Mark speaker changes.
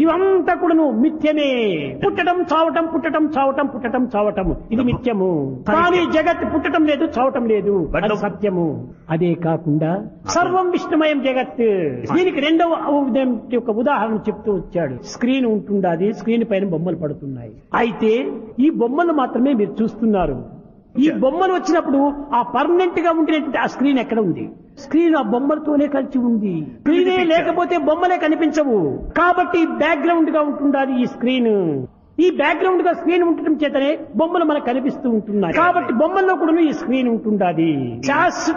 Speaker 1: ఇవంతా కూడాను మిథ్యమే పుట్టడం చావటం పుట్టడం చావటం పుట్టడం చావటం ఇది మిథ్యము కానీ జగత్ పుట్టడం లేదు చావటం లేదు
Speaker 2: But
Speaker 1: అది
Speaker 2: the-
Speaker 1: సత్యము అదే కాకుండా సర్వం విష్ణుమయం జగత్ దీనికి రెండవ ఉదయం యొక్క ఉదాహరణ చెప్తూ వచ్చాడు స్క్రీన్ ఉంటుండాది స్క్రీన్ పైన బొమ్మలు పడుతున్నాయి అయితే ఈ బొమ్మలు మాత్రమే మీరు చూస్తున్నారు ఈ బొమ్మలు వచ్చినప్పుడు ఆ పర్మనెంట్ గా ఉండేటువంటి ఆ స్క్రీన్ ఎక్కడ ఉంది స్క్రీన్ ఆ బొమ్మలతోనే కలిసి ఉంది స్క్రీనే లేకపోతే బొమ్మలే కనిపించవు కాబట్టి బ్యాక్గ్రౌండ్ గా ఉంటుండాలి ఈ స్క్రీన్ ఈ బ్యాక్గ్రౌండ్ గా స్క్రీన్ ఉండటం చేతనే బొమ్మలు మనకు కనిపిస్తూ ఉంటున్నాయి కాబట్టి బొమ్మల్లో కూడా ఈ స్క్రీన్ ఉంటుండాలి శాశ్వత